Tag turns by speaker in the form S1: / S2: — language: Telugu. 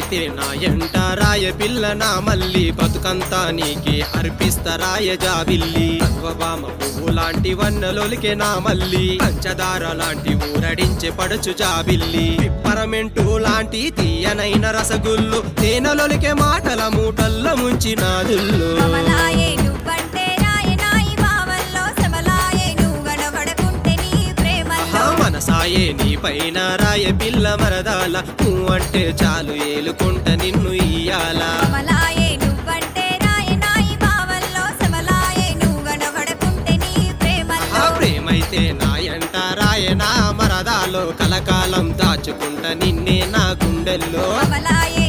S1: ప్రేమైతే నా ఎంట రాయ పిల్ల నా మల్లి బతుకంతా నీకే అర్పిస్తరాయ జాబిల్లి అద్వబామ పువ్వు లాంటి వన్నెలొలికే నా మల్లి పంచదార లాంటి ఊరడించే పడుచు జాబిల్లి పిప్పరమెంటు లాంటి తీయనైన రసగుల్లు తేనెలొలికే మాటల మూటల్లో ముంచిన దుల్లు
S2: కమలాయే నువ్వంటే రాయనాయి భావంలో సమలాయే నువ్వు గడబడకుంటే నీ ప్రేమల్లో
S1: ఆ మనసాయే నీ పైన రాయ పిల్ల మరదాల నువ్వంటే చాలు ఏలుకుంట నిన్ను ఇయ్యాల
S2: కమలాయే నువ్వంటే రాయనాయి భావంలో సమలాయే నువ్వు గడబడకుంటే నీ
S1: ఆ
S2: ప్రేమల్లో
S1: ప్రేమైతే నా ఎంట రాయ నా మరదాలో కలకాలం దాచుకుంట నిన్నే నా గుండెల్లో
S2: కమలాయే